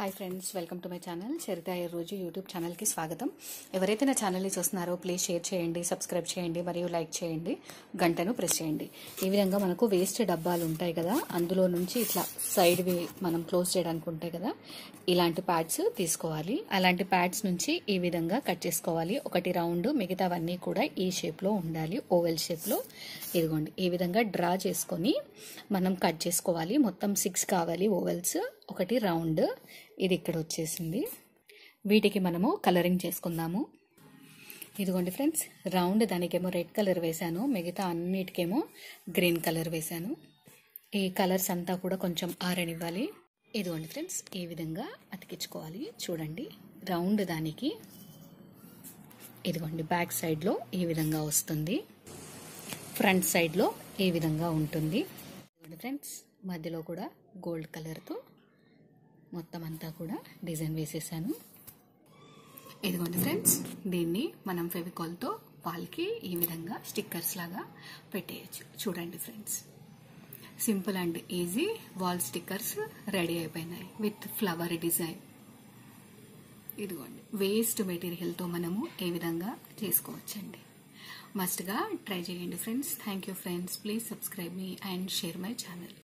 hi friends welcome to my channel Charitha ఈ రోజు YouTube ఛానల్కి స్వాగతం ఎవరైతే నా ఛానల్ని చూస్తున్నారో ప్లీజ్ షేర్ చేయండి సబ్స్క్రైబ్ చేయండి మరియు లైక్ చేయండి గంటను ప్రెస్ చేయండి ఈ విధంగా మనకు వేస్ట్ డబ్బాలు ఉంటాయి కదా అందులో నుంచి ఇట్లా సైడ్వి మనం క్లోజ్ చేయడానికి ఉంటాయి కదా ఇలాంటి ప్యాడ్స్ తీసుకోవాలి అలాంటి ప్యాడ్స్ నుంచి ఈ విధంగా కట్ చేసుకోవాలి ఒకటి రౌండ్ మిగతావన్నీ కూడా ఈ షేప్లో ఉండాలి ఓవెల్ షేప్లో ఇదిగోండి ఈ విధంగా డ్రా చేసుకొని మనం కట్ చేసుకోవాలి మొత్తం సిక్స్ కావాలి ఓవెల్స్ ఒకటి రౌండ్ ఇది ఇక్కడ వచ్చేసింది వీటికి మనము కలరింగ్ చేసుకుందాము ఇదిగోండి ఫ్రెండ్స్ రౌండ్ దానికేమో రెడ్ కలర్ వేశాను మిగతా అన్నిటికేమో గ్రీన్ కలర్ వేశాను ఈ కలర్స్ అంతా కూడా కొంచెం ఆరనివ్వాలి ఇదిగోండి ఫ్రెండ్స్ ఈ విధంగా అతికించుకోవాలి చూడండి రౌండ్ దానికి ఇదిగోండి బ్యాక్ సైడ్లో ఈ విధంగా వస్తుంది ఫ్రంట్ సైడ్లో ఈ విధంగా ఉంటుంది ఇదిగోండి ఫ్రెండ్స్ మధ్యలో కూడా గోల్డ్ కలర్తో మొత్తం అంతా కూడా డిజైన్ వేసేసాను ఇదిగోండి ఫ్రెండ్స్ దీన్ని మనం ఫెవికాల్తో వాళ్ళకి ఈ విధంగా స్టిక్కర్స్ లాగా పెట్టేయచ్చు చూడండి friends simple and easy wall stickers ready అయిపోయినాయి విత్ ఫ్లవర్ డిజైన్ ఇదిగోండి వేస్ట్ మెటీరియల్తో మనము ఏ విధంగా చేసుకోవచ్చండి మస్ట్గా ట్రై చేయండి friends thank you friends please subscribe me and share my channel